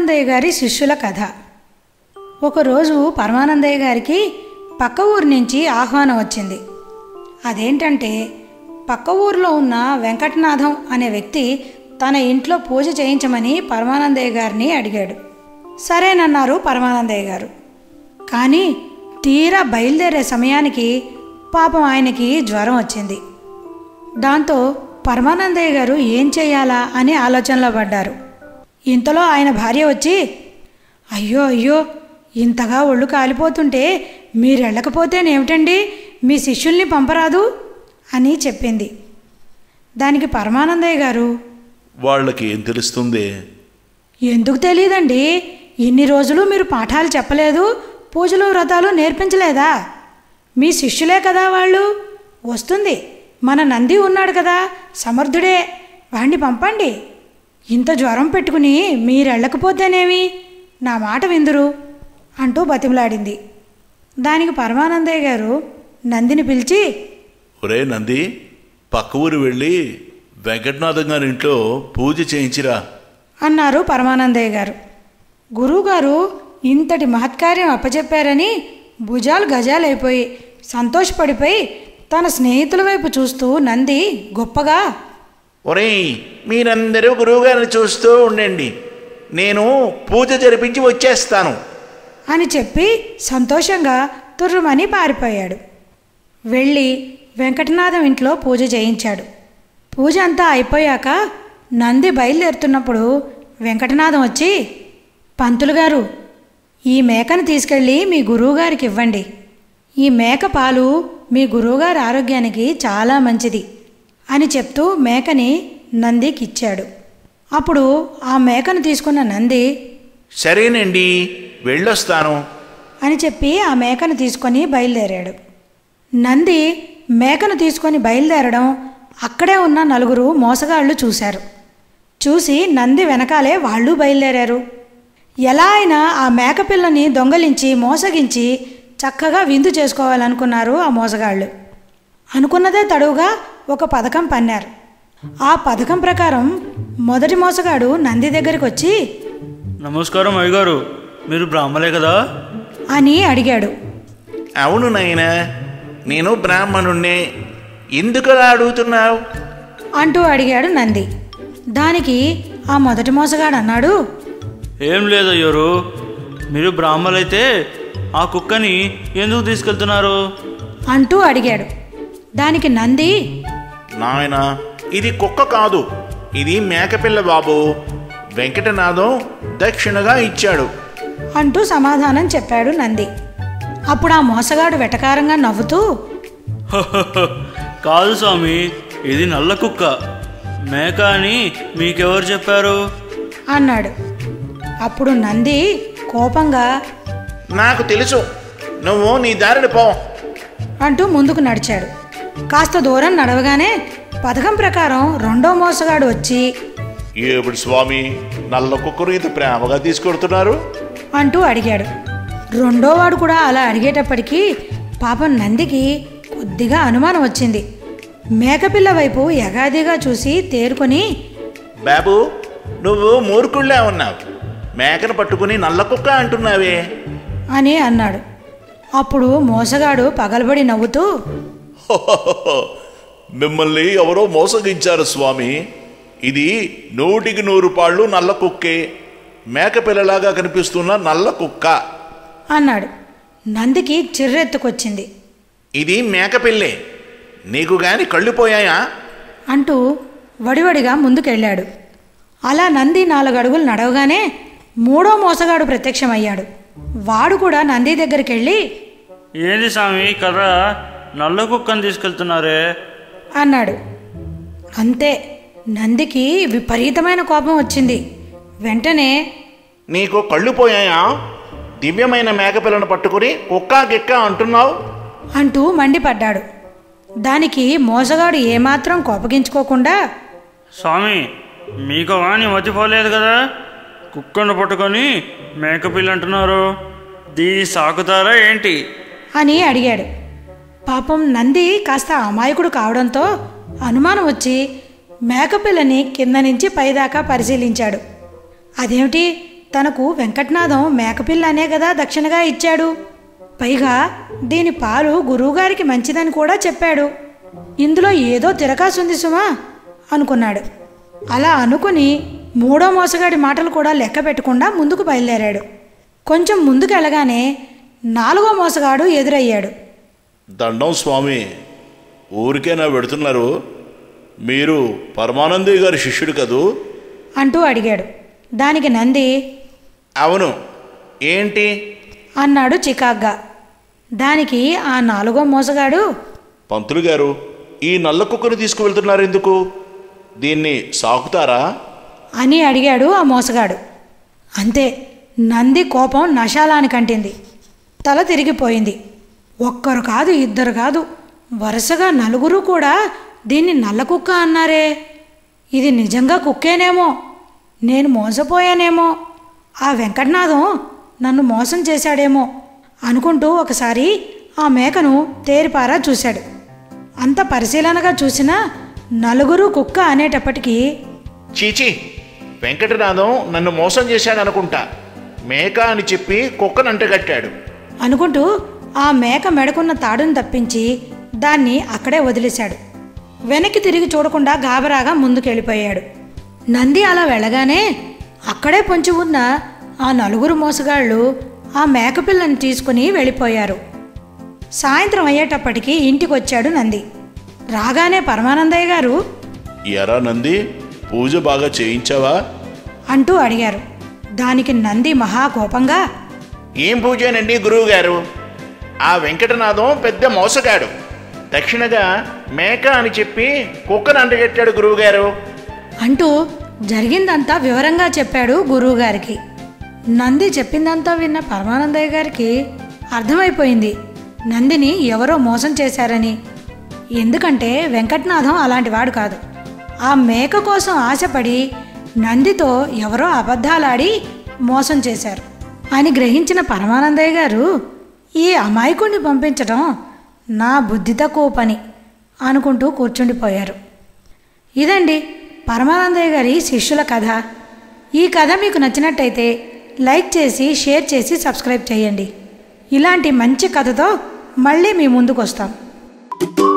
పరమానందయ్య గారి శిష్యుల కథ ఒకరోజు పరమానందయ్య గారికి పక్క ఊరు నుంచి ఆహ్వానం వచ్చింది అదేంటంటే పక్క ఊరిలో ఉన్న వెంకటనాథం అనే వ్యక్తి తన ఇంట్లో పూజ చేయించమని పరమానందయ్య గారిని అడిగాడు సరేనన్నారు పరమానందయ్య గారు కానీ తీరా బయలుదేరే సమయానికి పాపం ఆయనకి జ్వరం వచ్చింది దాంతో పరమానందయ్య గారు ఏం చేయాలా అని ఆలోచనలో పడ్డారు ఇంతలో ఆయన భార్య వచ్చి అయ్యో అయ్యో ఇంతగా ఒళ్ళు కాలిపోతుంటే మీరు వెళ్ళకపోతేనేమిటండి మీ శిష్యుల్ని పంపరాదు అని చెప్పింది దానికి పరమానందయ్య గారు వాళ్ళకి ఏం తెలుస్తుంది ఎందుకు తెలియదండి ఇన్ని రోజులు మీరు పాఠాలు చెప్పలేదు పూజలు వ్రతాలు నేర్పించలేదా మీ శిష్యులే కదా వాళ్ళు వస్తుంది మన నంది ఉన్నాడు కదా సమర్థుడే వాణ్ణి పంపండి ఇంత జ్వరం పెట్టుకుని మీరు వెళ్ళకపోతేనేమి నా మాట విందురు అంటూ బతిమలాడింది దానికి పరమానందయ్య గారు నందిని పిలిచి ఒరే నంది పక్క ఊరు వెళ్ళి వెంకటనాథం గారి ఇంట్లో పూజ చేయించిరా అన్నారు పరమానందయ్య గారు గురువుగారు ఇంతటి మహత్కార్యం అప్పచెప్పారని భుజాలు గజాలైపోయి సంతోషపడిపోయి తన స్నేహితుల వైపు చూస్తూ నంది గొప్పగా ఒరేయ్ మీరందరూ గురువుగారిని చూస్తూ ఉండండి నేను పూజ జరిపించి వచ్చేస్తాను అని చెప్పి సంతోషంగా తుర్రుమని పారిపోయాడు వెళ్ళి వెంకటనాథం ఇంట్లో పూజ చేయించాడు పూజ అంతా అయిపోయాక నంది బయలుదేరుతున్నప్పుడు వెంకటనాథం వచ్చి పంతులు గారు ఈ మేకను తీసుకెళ్ళి మీ గురువుగారికి ఇవ్వండి ఈ మేక పాలు మీ గురువుగారి ఆరోగ్యానికి చాలా మంచిది అని చెప్తూ మేకని నందికి ఇచ్చాడు అప్పుడు ఆ మేకను తీసుకున్న నంది సరేనండి వెళ్ళొస్తాను అని చెప్పి ఆ మేకను తీసుకొని బయలుదేరాడు నంది మేకను తీసుకొని బయలుదేరడం అక్కడే ఉన్న నలుగురు మోసగాళ్ళు చూశారు చూసి నంది వెనకాలే వాళ్ళు బయలుదేరారు ఎలా అయినా ఆ మేకపిల్లని దొంగలించి మోసగించి చక్కగా విందు చేసుకోవాలనుకున్నారు ఆ మోసగాళ్ళు అనుకున్నదే తడువుగా ఒక పథకం పన్నారు ఆ పథకం ప్రకారం మొదటి మోసగాడు నంది దగ్గరికి వచ్చి నమస్కారం అయ్యగారు మీరు బ్రాహ్మలే కదా అని అడిగాడు అవును నాయనా నేను బ్రాహ్మణుణ్ణే ఎందుకు అలా అడుగుతున్నావు అంటూ అడిగాడు నంది దానికి ఆ మొదటి మోసగాడు అన్నాడు ఏం లేదు అయ్యారు మీరు బ్రాహ్మలైతే ఆ కుక్కని ఎందుకు తీసుకెళ్తున్నారు అంటూ అడిగాడు దానికి నంది నాయనా ఇది కుక్క కాదు ఇది మేకపిల్ల బాబు వెంకటనాథం దక్షిణగా ఇచ్చాడు అంటూ సమాధానం చెప్పాడు నంది అప్పుడు ఆ మోసగాడు వెటకారంగా నవ్వుతూ కాదు స్వామి ఇది నల్ల కుక్క మేక అని మీకెవరు చెప్పారు అన్నాడు అప్పుడు నంది కోపంగా నాకు తెలుసు నువ్వు నీ దారిని పో అంటూ ముందుకు నడిచాడు కాస్త దూరం నడవగానే పథకం ప్రకారం రెండో మోసగాడు వచ్చి ఏమిటి స్వామి నల్ల కుక్కను ఇంత ప్రేమగా తీసుకొడుతున్నారు అంటూ అడిగాడు రెండోవాడు కూడా అలా అడిగేటప్పటికీ పాపం నందికి కొద్దిగా అనుమానం వచ్చింది మేకపిల్ల వైపు యగాదిగా చూసి తేరుకొని బాబు నువ్వు మూర్ఖుళ్ళే ఉన్నావు మేకను పట్టుకుని నల్ల కుక్క అంటున్నావే అని అన్నాడు అప్పుడు మోసగాడు పగలబడి నవ్వుతూ మిమ్మల్ని ఎవరో మోసగించారు స్వామి ఇది నూటికి నూరు పాళ్ళు నల్ల కుక్కే మేకపిల్లలాగా కనిపిస్తున్న నల్ల కుక్క అన్నాడు నందికి చిర్రెత్తుకొచ్చింది ఇది మేకపిల్లే నీకు గాని కళ్ళు పోయాయా అంటూ వడివడిగా ముందుకెళ్ళాడు అలా నంది నాలుగు అడుగులు నడవగానే మూడో మోసగాడు ప్రత్యక్షమయ్యాడు వాడు కూడా నంది దగ్గరికి వెళ్ళి ఏంది స్వామి కదా నల్ల కుక్కని తీసుకెళ్తున్నారే అన్నాడు అంతే నందికి విపరీతమైన కోపం వచ్చింది వెంటనే నీకు కళ్ళు పోయాయా దివ్యమైన మేకపిల్లను పట్టుకుని కుక్క గిక్క అంటున్నావు అంటూ మండిపడ్డాడు దానికి మోసగాడు ఏమాత్రం కోపగించుకోకుండా స్వామి మీకు వాణి మతిపోలేదు కదా కుక్కను పట్టుకొని మేకపిల్ల అంటున్నారు దీన్ని సాకుతారా ఏంటి అని అడిగాడు పాపం నంది కాస్త అమాయకుడు కావడంతో అనుమానం వచ్చి మేకపిల్లని కింద నుంచి పైదాకా పరిశీలించాడు అదేమిటి తనకు వెంకటనాథం మేకపిల్ల అనే కదా దక్షిణగా ఇచ్చాడు పైగా దీని పాలు గురువుగారికి మంచిదని కూడా చెప్పాడు ఇందులో ఏదో తిరకాసుంది సుమా అనుకున్నాడు అలా అనుకుని మూడో మోసగాడి మాటలు కూడా లెక్క పెట్టకుండా ముందుకు బయలుదేరాడు కొంచెం ముందుకు వెళ్ళగానే నాలుగో మోసగాడు ఎదురయ్యాడు దండం స్వామి ఊరికేనా పెడుతున్నారు మీరు పరమానందయ్య గారి శిష్యుడు కదూ అంటూ అడిగాడు దానికి నంది అవును ఏంటి అన్నాడు చికాగ్గా దానికి ఆ నాలుగో మోసగాడు పంతులు గారు ఈ నల్ల కుక్కను తీసుకువెళ్తున్నారు ఎందుకు దీన్ని సాకుతారా అని అడిగాడు ఆ మోసగాడు అంతే నంది కోపం నశాలానికి అంటింది తల తిరిగిపోయింది ఒక్కరు కాదు ఇద్దరు కాదు వరుసగా నలుగురు కూడా దీన్ని నల్ల కుక్క అన్నారే ఇది నిజంగా కుక్కేనేమో నేను మోసపోయానేమో ఆ వెంకటనాథం నన్ను మోసం చేశాడేమో అనుకుంటూ ఒకసారి ఆ మేకను తేరిపారా చూశాడు అంత పరిశీలనగా చూసినా నలుగురు కుక్క అనేటప్పటికీ చీచి వెంకటనాథం నన్ను మోసం చేశాడనుకుంటా మేక అని చెప్పి కుక్కను అంటగట్టాడు అనుకుంటూ ఆ మేక మెడకున్న తాడును తప్పించి దాన్ని అక్కడే వదిలేశాడు వెనక్కి తిరిగి చూడకుండా గాబరాగా ముందుకెళ్ళిపోయాడు నంది అలా వెళ్ళగానే అక్కడే పొంచి ఉన్న ఆ నలుగురు మోసగాళ్ళు ఆ మేకపిల్లని తీసుకుని వెళ్ళిపోయారు సాయంత్రం అయ్యేటప్పటికి ఇంటికి వచ్చాడు నంది రాగానే పరమానందయ్య గారు ఎరా నంది పూజ బాగా చేయించావా అంటూ అడిగారు దానికి నంది మహాకోపంగా ఏం పూజేనండి గురువుగారు ఆ వెంకటనాథం పెద్ద మోసగాడు దక్షిణగా మేక అని చెప్పి కుక్కను అంటగట్టాడు గురువుగారు అంటూ జరిగిందంతా వివరంగా చెప్పాడు గురువుగారికి నంది చెప్పిందంతా విన్న పరమానందయ్య గారికి అర్థమైపోయింది నందిని ఎవరో మోసం చేశారని ఎందుకంటే వెంకటనాథం అలాంటి వాడు కాదు ఆ మేక కోసం ఆశపడి నందితో ఎవరో అబద్ధాలాడి మోసం చేశారు అని గ్రహించిన పరమానందయ్య గారు ఈ అమాయకుణ్ణి పంపించడం నా బుద్ధి తక్కువ పని అనుకుంటూ కూర్చుండిపోయారు ఇదండి పరమానందయ్య గారి శిష్యుల కథ ఈ కథ మీకు నచ్చినట్టయితే లైక్ చేసి షేర్ చేసి సబ్స్క్రైబ్ చేయండి ఇలాంటి మంచి కథతో మళ్ళీ మీ ముందుకు వస్తాం